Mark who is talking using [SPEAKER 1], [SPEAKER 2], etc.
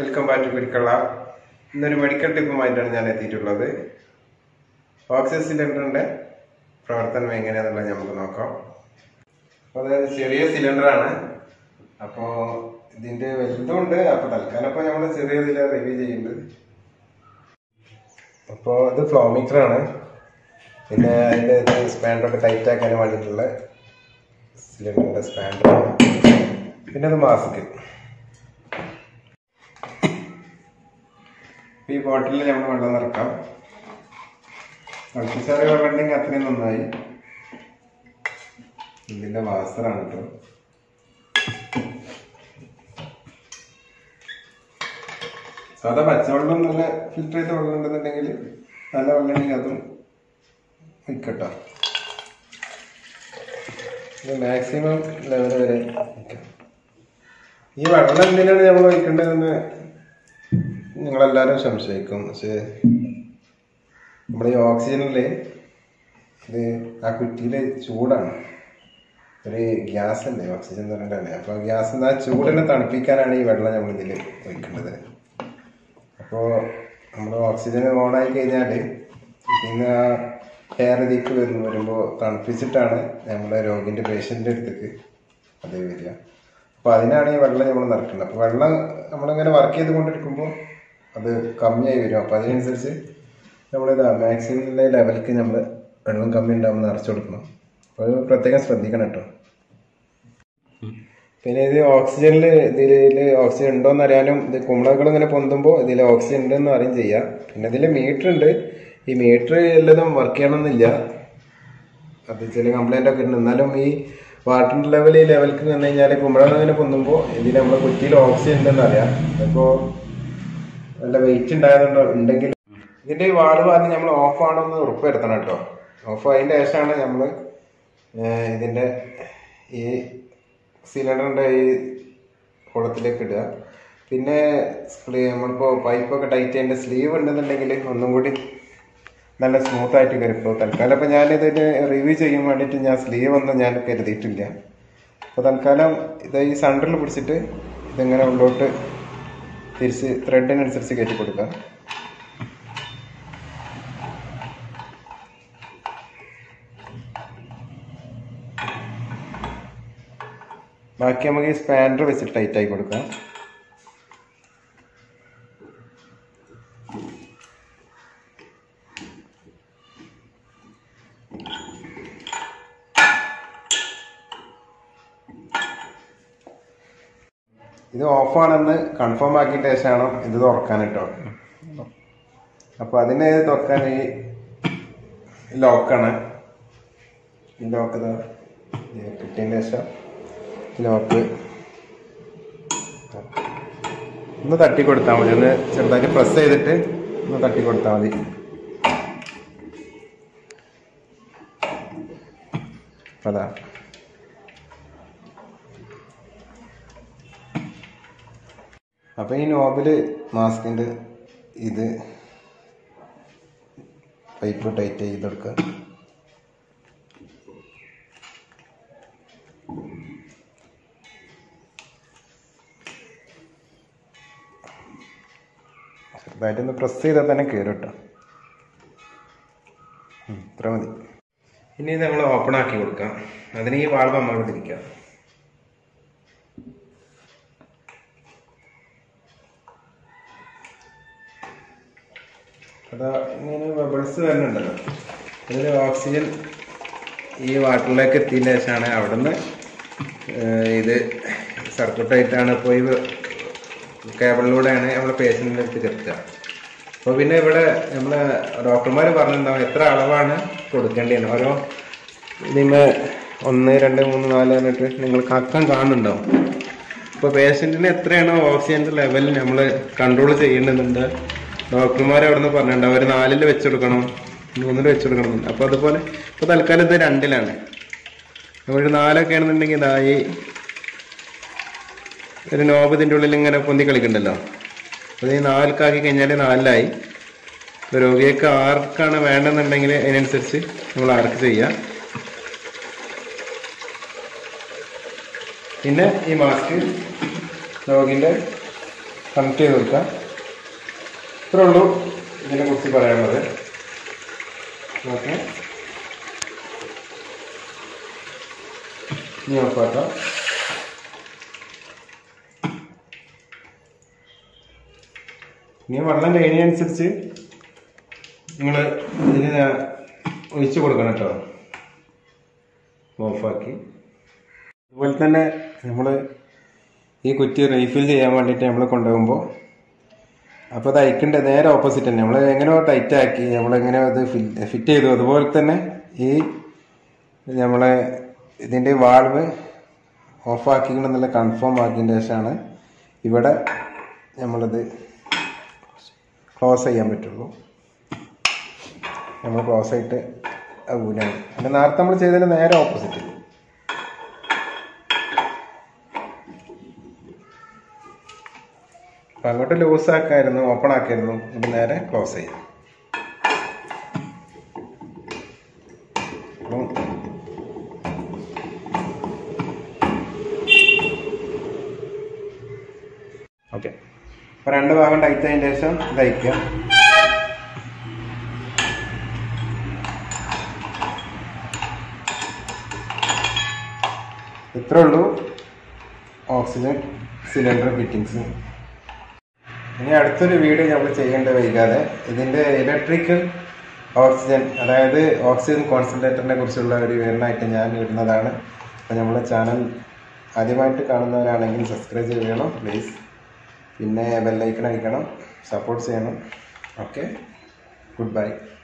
[SPEAKER 1] Welcome back to കുരിക്കള ഇന്നൊരു medical ടിപ്പുമായിട്ടാണ് ഞാൻ എത്തിയിട്ടുള്ളത് ഓക്സിജൻ സിലിണ്ടറിന്റെ പ്രവർത്തനം എങ്ങനെയാണെന്നുള്ളത് നമുക്ക് നോക്കാം അപ്പോൾ അതായത് ചെറിയ സിലിണ്ടറാണ് അപ്പോൾ ഇതിന്റെ വലുതുണ്ട് അപ്പോൾ തൽക്കാലം ഇപ്പോൾ നമ്മൾ ചെറിയ ഇതിൽ റിവ്യൂ ചെയ്യുന്നത് അപ്പോൾ ഇത് ഫ്ലോമീറ്റർ ആണ് പിന്നെ അതിൻ്റെ ഇത് സ്പാൻഡറൊക്കെ ടൈറ്റ് ആക്കാൻ വേണ്ടിയിട്ടുള്ള സിലിണ്ടറിന്റെ സ്പാൻഡർ പിന്നെ അത് മാസ്ക് ഈ ബോട്ടിലിൽ നമ്മൾ വെള്ളം നിറക്കാം തിളപ്പിച്ചാറിയ വെള്ളം ഉണ്ടെങ്കിൽ അത്രയും നന്നായി ഇതിന്റെ വാസറാണ് കേട്ടോ സാധാ പച്ചവെള്ളം നല്ല ഫിൽറ്റർ ചെയ്ത വെള്ളം ഉണ്ടെന്നുണ്ടെങ്കിൽ നല്ല വെള്ളം ഉണ്ടെങ്കിൽ അതും വയ്ക്കട്ടോ ഇത് മാക്സിമം ലെവൽ വരെ വയ്ക്കാം ഈ വെള്ളം എന്തിനാണ് നമ്മൾ വയ്ക്കേണ്ടതെന്ന് നിങ്ങളെല്ലാവരും സംശയിക്കും പക്ഷേ നമ്മുടെ ഈ ഓക്സിജനിൽ ഇത് ആ കുറ്റിയില് ചൂടാണ് ഒരു ഗ്യാസ് അല്ലേ ഓക്സിജൻ എന്ന് പറഞ്ഞിട്ടല്ലേ അപ്പോൾ ഗ്യാസ് ആ ചൂടിനെ തണുപ്പിക്കാനാണ് ഈ വെള്ളം നമ്മൾ ഇതിൽ ഒഴിക്കേണ്ടത് അപ്പോൾ നമ്മൾ ഓക്സിജൻ ഓണായി കഴിഞ്ഞാൽ പിന്നെ ആ എയർ ഇതിക്ക് വരുന്നു വരുമ്പോൾ തണുപ്പിച്ചിട്ടാണ് നമ്മുടെ രോഗിൻ്റെ പേഷ്യൻ്റെ അടുത്തേക്ക് അത് വരിക അപ്പോൾ അതിനാണ് ഈ വെള്ളം നമ്മൾ നിറക്കുന്നത് അപ്പോൾ വെള്ളം നമ്മളിങ്ങനെ വർക്ക് ചെയ്ത് കൊണ്ടിരിക്കുമ്പോൾ അത് കമ്മിയായി വരും അപ്പോൾ അതിനനുസരിച്ച് നമ്മളിത് മാക്സിമം ലെവലിലേക്ക് നമ്മൾ വെള്ളം കമ്മി ഉണ്ടാകുമ്പോൾ നിറച്ചു കൊടുക്കണം അപ്പോൾ അത് പ്രത്യേകം ശ്രദ്ധിക്കണം കേട്ടോ പിന്നെ ഇത് ഓക്സിജനിൽ ഇതിൽ ഓക്സിജൻ ഉണ്ടോ എന്ന് അറിയാനും ഇത് കുമ്പളകൾ ഇങ്ങനെ പൊന്തുമ്പോൾ ഇതിൽ ഓക്സിജൻ ഉണ്ടെന്ന് അറിയും ചെയ്യാം പിന്നെ ഇതിൽ മീറ്റർ ഉണ്ട് ഈ മീറ്റർ എല്ലാതും വർക്ക് ചെയ്യണമെന്നില്ല അത് ചില കംപ്ലൈൻ്റ് ഒക്കെ ഉണ്ട് എന്നാലും ഈ വാട്ടർ ലെവൽ ഈ ലെവലിക്ക് നിന്ന് കഴിഞ്ഞാൽ കുമ്പളകൾ ഇങ്ങനെ പൊന്തുമ്പോൾ ഇതിൽ നമ്മുടെ കുറ്റിയിൽ ഓക്സിജൻ ഉണ്ടെന്ന് അറിയാം അപ്പോൾ നല്ല വെയിറ്റ് ഉണ്ടായതുകൊണ്ട് ഉണ്ടെങ്കിൽ ഇതിന്റെ ഈ വാള് ഭാഗം നമ്മൾ ഓഫ് ആണെന്ന് ഉറപ്പ് വരുത്തണം കേട്ടോ ഓഫ് ആയതിന്റെ ശേഷമാണ് നമ്മൾ ഇതിന്റെ ഈ സിലിണ്ടറിന്റെ ഈ കുളത്തിലേക്ക് ഇടുക പിന്നെ സ്ലീ നമ്മളിപ്പോൾ പൈപ്പൊക്കെ ടൈറ്റ് ചെയ്യേണ്ട സ്ലീവ് ഉണ്ടെന്നുണ്ടെങ്കിൽ ഒന്നും കൂടി നല്ല സ്മൂത്ത് ആയിട്ട് കയറിപ്പോൾ തൽക്കാലം ഇപ്പോൾ ഞാനിതിന് റിവ്യൂ ചെയ്യാൻ വേണ്ടിയിട്ട് ഞാൻ സ്ലീവ് ഒന്നും ഞാൻ കരുതിയിട്ടില്ല അപ്പോൾ തൽക്കാലം ഇത് ഈ സണ്ടറിൽ പിടിച്ചിട്ട് ഇതിങ്ങനെ ഉള്ളോട്ട് തിരിച്ച് ത്രെഡിനനുസരിച്ച് കയറ്റി കൊടുക്കാം ബാക്കി നമുക്ക് ഈ സ്പാൻഡർ വെച്ചിട്ട് ടൈറ്റ് ആക്കി കൊടുക്കാം ഇത് ഓഫാണെന്ന് കൺഫേം ആക്കിയിട്ട് ശേഷമാണ് ഇത് തുറക്കാൻ കേട്ടോ അപ്പൊ അതിന് തുറക്കാൻ ഈ ലോക്കാണ് ഈ ലോക്ക് ഇതാ കിട്ടിയതിന് ശേഷം ലോക്ക് ഒന്ന് തട്ടി കൊടുത്താൽ മതി ഒന്ന് ചെറുതായിട്ട് പ്രസ് ചെയ്തിട്ട് ഒന്ന് തട്ടി കൊടുത്താൽ മതി അതാ അപ്പൊ ഈ നോബില് മാസ്കിന്റെ ഇത് പൈപ്പ് ടൈറ്റ് ചെയ്തെടുക്കുക ചെറുതായിട്ടൊന്ന് പ്രസ് ചെയ്താൽ തന്നെ കയറും കേട്ടോ ഉം, ഇത്ര മതി ഇനി ഇത് നമ്മൾ ഓപ്പൺ ആക്കി കൊടുക്കാം അതിന് ഈ വാൾവ് നമ്മൾ തിരിക്കാം അതാ ഇങ്ങനെ ബബിൾസ് വരുന്നുണ്ടല്ലോ ഇതിൽ ഓക്സിജൻ ഈ വാട്ടറിലേക്ക് എത്തിയതിന് ശേഷമാണ് അവിടുന്ന് ഏഹ് ഇത് സർക്യൂട്ടായിട്ടാണ് ഇപ്പോൾ ഈ കേബിളിലൂടെയാണ് നമ്മൾ പേഷ്യൻറ്റിൻ്റെ അടുത്ത് എത്തുക അപ്പോൾ പിന്നെ ഇവിടെ നമ്മൾ ഡോക്ടർമാർ പറഞ്ഞിട്ടുണ്ടാവും എത്ര അളവാണ് കൊടുക്കേണ്ടത് ഓരോ ഇതിന് ഒന്ന് രണ്ട് മൂന്ന് നാല് എന്നിട്ട് നിങ്ങൾ കക്കം കാണുന്നുണ്ടാവും ഇപ്പോൾ പേഷ്യൻറ്റിന് എത്രയാണോ ഓക്സിജൻ്റെ ലെവൽ നമ്മൾ കൺട്രോൾ ചെയ്യേണ്ടതുണ്ട് ഡോക്ടർമാർ അവിടെ നിന്ന് പറഞ്ഞിട്ടുണ്ടാവും ഒരു നാലിൽ വെച്ചെടുക്കണം മൂന്നിൽ വെച്ചെടുക്കണം എന്ന്. അപ്പോൾ അതുപോലെ ഇപ്പോൾ തൽക്കാലം ഇത് രണ്ടിലാണ് ഒരു നാലൊക്കെ ആണെന്നുണ്ടെങ്കിൽ ഇതായി ഒരു നോബ് ഇതിൻ്റെ ഉള്ളിൽ ഇങ്ങനെ പൊന്തി കളിക്കണ്ടല്ലോ അപ്പോൾ ഈ നാൽക്കാക്കി കഴിഞ്ഞാൽ നാലിലായി ഇപ്പോൾ രോഗിയൊക്കെ ആർക്കാണ് വേണ്ടെന്നുണ്ടെങ്കിൽ അതിനനുസരിച്ച് നമ്മൾ ആർക്ക് ചെയ്യാം പിന്നെ ഈ മാസ്ക് രോഗിൻ്റെ കണക്ട് ചെയ്ത് കൊടുക്കാം ഇത്രേ ഉള്ളൂ ഇതിനെ കുറിച്ച് പറയാനുള്ളത് ഓക്കെ ഇനി ഓഫാക്കാം ഇനി വെള്ളം കഴിഞ്ഞനുസരിച്ച് നിങ്ങൾ ഇതിന് ഒഴിച്ചു കൊടുക്കണം കേട്ടോ ഓഫാക്കി അതുപോലെ തന്നെ നമ്മൾ ഈ കുറ്റി റീഫിൽ ചെയ്യാൻ വേണ്ടിയിട്ട് നമ്മൾ കൊണ്ടുപോകുമ്പോൾ അപ്പോൾ അത് അയക്കേണ്ട നേരെ ഓപ്പോസിറ്റ് തന്നെ നമ്മൾ എങ്ങനെയോ ടൈറ്റ് ആക്കി നമ്മളെങ്ങനെയോ അത് ഫിറ്റ് ചെയ്തു അതുപോലെ തന്നെ ഈ നമ്മളെ ഇതിൻ്റെ വാൾവ് ഓഫാക്കിക്കണമെന്നുള്ള കൺഫേം ആക്കിയതിൻ്റെ ശേഷമാണ് ഇവിടെ നമ്മളിത് ക്ലോസ് ചെയ്യാൻ പറ്റുള്ളൂ നമ്മൾ ക്ലോസ് ആയിട്ട് ഊരാണ് അപ്പം നേരത്തെ നമ്മൾ ചെയ്തതിന് നേരെ ഓപ്പോസിറ്റ് അപ്പം അങ്ങോട്ട് ലൂസ് ആക്കായിരുന്നു ഓപ്പൺ ആക്കായിരുന്നു ഇത് നേരെ ക്ലോസ് ചെയ്യും അപ്പം ഓക്കെ അപ്പോൾ രണ്ട് ഭാഗം ടൈറ്റ് ആയതിന് ശേഷം തയ്ക്കുക ഇത്രേ ഉള്ളൂ ഓക്സിജൻ സിലിണ്ടർ ഫിറ്റിങ്സ് ഇനി അടുത്തൊരു വീഡിയോ നമ്മൾ ചെയ്യേണ്ട വൈകാതെ ഇതിൻ്റെ ഇലക്ട്രിക്കൽ ഓക്സിജൻ അതായത് ഓക്സിജൻ കോൺസെൻട്രേറ്ററിനെ കുറിച്ചുള്ള ഒരു വിവരണമായിട്ട് ഞാൻ ഇടുന്നതാണ് അപ്പോൾ നമ്മുടെ ചാനൽ ആദ്യമായിട്ട് കാണുന്നവരാണെങ്കിൽ സബ്സ്ക്രൈബ് ചെയ്യണം പ്ലീസ് പിന്നെ ബെല്ലൈക്കൺ അടിക്കണം സപ്പോർട്ട് ചെയ്യണം ഓക്കെ ഗുഡ് ബൈ